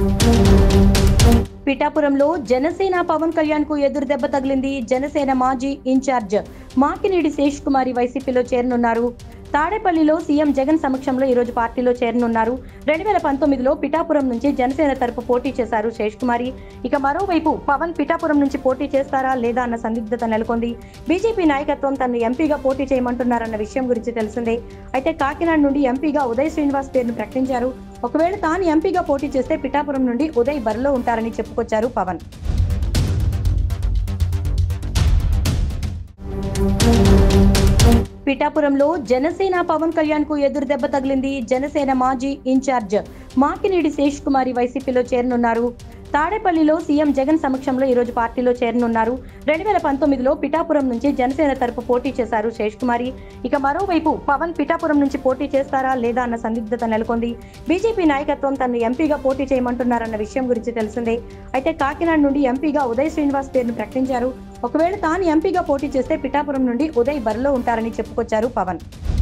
పిఠాపురంలో జనసేన పవన్ కళ్యాణ్ కు ఎదురు దెబ్బ తగిలింది జనసేన మాజీ ఇన్ఛార్జ్ మాకినేడి శేష్ కుమారి వైసీపీలో చేరనున్నారు తాడేపల్లిలో సీఎం జగన్ సమక్షంలో ఈ రోజు పార్టీలో చేరనున్నారు రెండు వేల పంతొమ్మిదిలో పిఠాపురం నుంచి జనసేన తరపు పోటీ చేశారు శేష్ కుమారి ఇక మరోవైపు పవన్ పిఠాపురం నుంచి పోటీ చేస్తారా లేదా అన్న సందిగ్ధత నెలకొంది బీజేపీ నాయకత్వం తనను ఎంపీగా పోటీ చేయమంటున్నారన్న విషయం గురించి తెలిసిందే అయితే కాకినాడ నుండి ఎంపీగా ఉదయ్ శ్రీనివాస్ పేరును ప్రకటించారు ఒకవేళ తాను ఎంపీగా పోటీ చేస్తే పిఠాపురం నుండి ఉదయ్ బరిలో ఉంటారని చెప్పుకొచ్చారు పవన్ పిఠాపురంలో జనసేన పవన్ కళ్యాణ్ కు ఎదురు దెబ్బ తగిలింది జనసేన మాజీ ఇన్ఛార్జ్ మాకినేడి శేష్ కుమారి వైసీపీలో చేరనున్నారు తాడేపల్లిలో సీఎం జగన్ సమక్షంలో ఈ రోజు పార్టీలో చేరనున్నారు రెండు వేల పంతొమ్మిదిలో పిఠాపురం నుంచి జనసేన తరపు పోటీ చేశారు శేష్ కుమారి ఇక మరోవైపు పవన్ పిఠాపురం నుంచి పోటీ చేస్తారా లేదా అన్న సందిగ్ధత నెలకొంది బీజేపీ నాయకత్వం తనను ఎంపీగా పోటీ చేయమంటున్నారన్న విషయం గురించి తెలిసిందే అయితే కాకినాడ నుండి ఎంపీగా ఉదయ్ శ్రీనివాస్ పేరును ప్రకటించారు ఒకవేళ తాను ఎంపీగా పోటీ చేస్తే పిఠాపురం నుండి ఉదయ్ బరిలో ఉంటారని చెప్పుకొచ్చారు పవన్